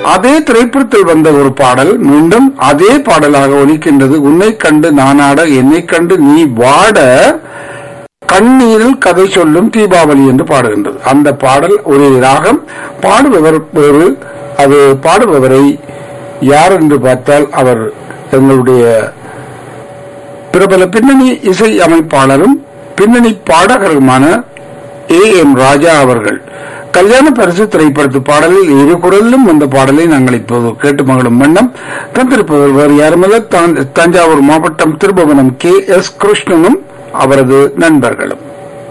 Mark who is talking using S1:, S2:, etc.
S1: அதே திரைப்படத்தில் வந்த ஒரு பாடல் மீண்டும் அதே பாடலாக ஒலிக்கின்றது உன்னை கண்டு நானாட என்னை கண்டு நீ வாட கண்ணீரில் கதை சொல்லும் தீபாவளி என்று பாடுகின்றது அந்த பாடல் ஒரு ராகம் பாடுபவர் வேறு அது பாடுபவரை யார் என்று பார்த்தால் அவர் எங்களுடைய பிரபல பின்னணி இசை அமைப்பாளரும் பின்னணி பாடகருமான ஏ எம் ராஜா அவர்கள் கல்யாண பரிசு திரைப்படத்து பாடலில் இரு குரலிலும் வந்த பாடலை நாங்கள் இப்போது கேட்டு மகளும் வண்ணம் தந்திருப்பவர் வேறு யாருமல்ல தான்- தஞ்சாவூர் மாவட்டம் திருபுவனம் கே எஸ் கிருஷ்ணனும் அவரது நண்பர்களும்